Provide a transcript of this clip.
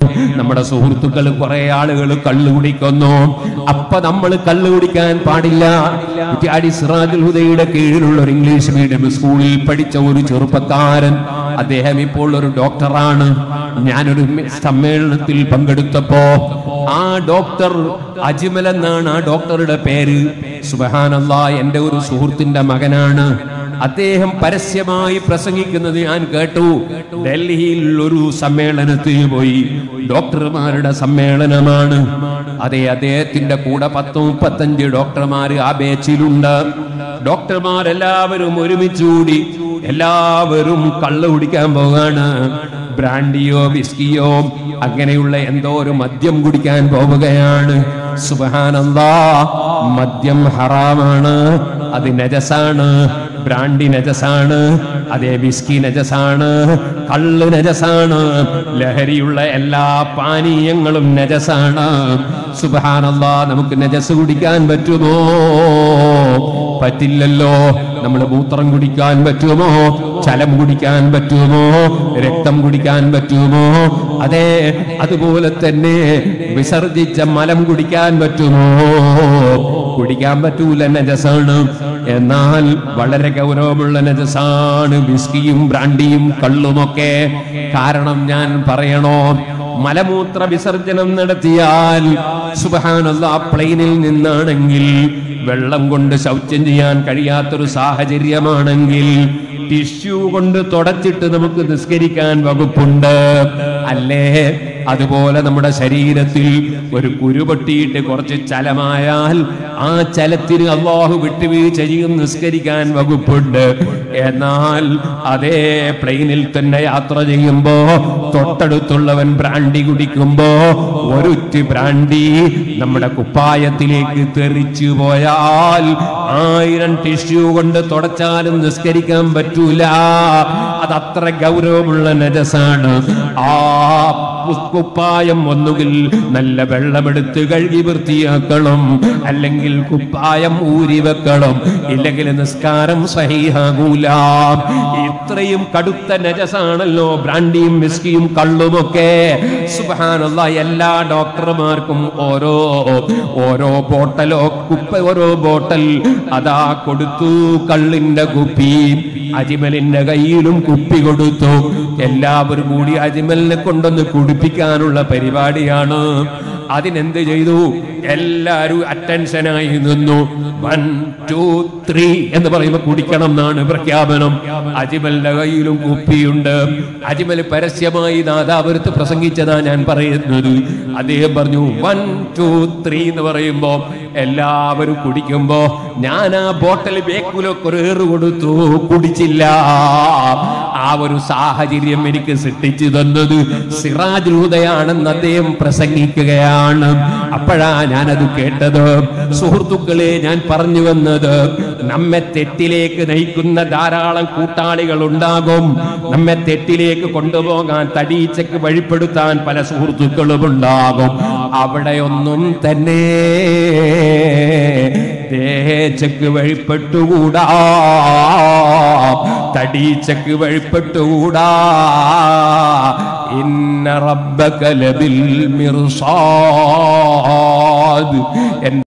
നമ്മുടെ സുഹൃത്തുക്കൾ കുറെ ആളുകൾ കള്ളു കുടിക്കുന്നു അപ്പൊ നമ്മൾ കള്ളു കുടിക്കാൻ പാടില്ല കുറ്റ്യാടി സിറാജുൽ ഹുദയുടെ കീഴിലുള്ള ഒരു ഇംഗ്ലീഷ് മീഡിയം സ്കൂളിൽ പഠിച്ച ഒരു ചെറുപ്പക്കാരൻ അദ്ദേഹം ഇപ്പോൾ ഒരു ഡോക്ടറാണ് ഞാനൊരു മി- സമ്മേളനത്തിൽ പങ്കെടുത്തപ്പോ ആ ഡോക്ടർ അജ്മൽ എന്നാണ് ആ ഡോക്ടറുടെ പേര് സുബഹാനല്ലാ എന്റെ ഒരു സുഹൃത്തിന്റെ മകനാണ് അദ്ദേഹം പരസ്യമായി പ്രസംഗിക്കുന്നത് ഞാൻ കേട്ടു ഡൽഹിയിൽ ഒരു സമ്മേളനത്തിന് പോയി ഡോക്ടർമാരുടെ സമ്മേളനമാണ് അതെ അദ്ദേഹത്തിന്റെ കൂടെ പത്ത് മുപ്പത്തഞ്ച് ഡോക്ടർമാര് ആ ബേച്ചിലുണ്ട് ഡോക്ടർമാരെല്ലാവരും ഒരുമിച്ചുകൂടി എല്ലാവരും കള്ള് കുടിക്കാൻ പോകാണ് ബ്രാൻഡിയോ വിസ്കിയോ അങ്ങനെയുള്ള എന്തോ ഒരു മദ്യം കുടിക്കാൻ പോവുകയാണ് സുബഹാനല്ലാ മദ്യം ഹറാമാണ് അത് നജസാണ് ബ്രാൻഡി നജസാണ് അതേ വിസ്കി നജസാണ് കള്ള് നജസാണ് ലഹരിയുള്ള എല്ലാ പാനീയങ്ങളും നജസാണ് സുബഹാനല്ലാ നമുക്ക് നജസ് കുടിക്കാൻ പറ്റുമോ പറ്റില്ലല്ലോ നമ്മൾ മൂത്രം കുടിക്കാൻ പറ്റുമോ ചലം കുടിക്കാൻ പറ്റുമോ രക്തം കുടിക്കാൻ പറ്റുമോ അതെ അതുപോലെ തന്നെ വിസർജിച്ച മലം കുടിക്കാൻ പറ്റുമോ കുടിക്കാൻ പറ്റൂല നജസാണ് എന്നാൽ വളരെ ഗൗരവമുള്ള നജസാണ് വിസ്കിയും ബ്രാൻഡിയും കള്ളുമൊക്കെ കാരണം ഞാൻ പറയണോ മലമൂത്ര വിസർജനം നടത്തിയാൽ സുബഹാനല്ല പ്ലെയിനിൽ നിന്നാണെങ്കിൽ വെള്ളം കൊണ്ട് ശൗചം ചെയ്യാൻ കഴിയാത്തൊരു സാഹചര്യമാണെങ്കിൽ ടിഷ്യൂ കൊണ്ട് തുടച്ചിട്ട് നമുക്ക് നിസ്കരിക്കാൻ വകുപ്പുണ്ട് അല്ലേ അതുപോലെ നമ്മുടെ ശരീരത്തിൽ ഒരു കുരുപൊട്ടിയിട്ട് കുറച്ച് ചലമായാൽ ആ ചലത്തിന് അള്ളാഹു വിട്ടുവീഴ്ച ചെയ്യും നിസ്കരിക്കാൻ വകുപ്പുണ്ട് എന്നാൽ അതേ പ്ലെയിനിൽ തന്നെ യാത്ര ചെയ്യുമ്പോ തൊട്ടടുത്തുള്ളവൻ ബ്രാൻഡി കുടിക്കുമ്പോ ഒരുറ്റി ബ്രാൻഡി നമ്മുടെ കുപ്പായത്തിലേക്ക് തെറിച്ചു പോയാൽ ആയിരം ടിഷ്യൂ കൊണ്ട് തുടച്ചാലും നിസ്കരിക്കാൻ പറ്റൂല അത് അത്ര ഗൗരവമുള്ള നജസാണ് ആ കുപ്പായം ഒന്നുകിൽ നല്ല വെള്ളമെടുത്ത് കഴുകി വൃത്തിയാക്കണം അല്ലെങ്കിൽ കുപ്പായം ഊരി വെക്കണം ഇല്ലെങ്കിൽ നിസ്കാരം സഹിയാകൂല ഇത്രയും കടുത്ത നജസാണല്ലോ ബ്രാൻഡിയും വിസ്കിയും കള്ളുമൊക്കെ സുബാനുള്ള എല്ലാ ഡോക്ടർമാർക്കും ഓരോ ഓരോ ബോട്ടലോ കുപ്പ ഓരോ ബോട്ടൽ അതാ കൊടുത്തു കള്ളിന്റെ കുപ്പി അജിമലിന്റെ കയ്യിലും കുപ്പി കൊടുത്തു എല്ലാവരും കൂടി അജിമലിനെ കൊണ്ടൊന്ന് കുടിപ്പിക്കാനുള്ള പരിപാടിയാണ് അതിനെന്ത് ചെയ്തു എല്ലാരും അറ്റൻഷനായി നിന്നു വൺ ടു ത്രീ എന്ന് പറയുമ്പോൾ കുടിക്കണം എന്നാണ് പ്രഖ്യാപനം അജിമലിന്റെ കയ്യിലും കുപ്പിയുണ്ട് അജിമൽ പരസ്യമായി നാദാപുരത്ത് പ്രസംഗിച്ചതാ ഞാൻ പറയുന്നത് അദ്ദേഹം പറഞ്ഞു വൺ ടു ത്രീ എന്ന് പറയുമ്പോ എല്ലാവരും കുടിക്കുമ്പോ ഞാൻ ആ ബോട്ടൽ ബേക്കുലൊക്കെ ഒരു ഏറ് കൊടുത്തു കുടിച്ചില്ല ആ ഒരു സാഹചര്യം എനിക്ക് സൃഷ്ടിച്ചു തന്നത് സിറാജ് ഹുദയാണെന്ന് അദ്ദേഹം പ്രസംഗിക്കുകയാണ് അപ്പോഴാ ഞാനത് കേട്ടത് സുഹൃത്തുക്കളെ ഞാൻ പറഞ്ഞു വന്നത് നമ്മെ തെറ്റിലേക്ക് നയിക്കുന്ന ധാരാളം കൂട്ടാളികൾ ഉണ്ടാകും നമ്മെ തെറ്റിലേക്ക് കൊണ്ടുപോകാൻ തടീച്ചക്ക് വഴിപ്പെടുത്താൻ പല സുഹൃത്തുക്കളും ഉണ്ടാകും അവിടെയൊന്നും തന്നെ ദേഹച്ചക്ക് വഴിപ്പെട്ടുകൂടാ തടീച്ചക്ക് വഴിപ്പെട്ടുകൂടാ ഇന്ന റബ്ബക ലബിൽ മിർസാദ്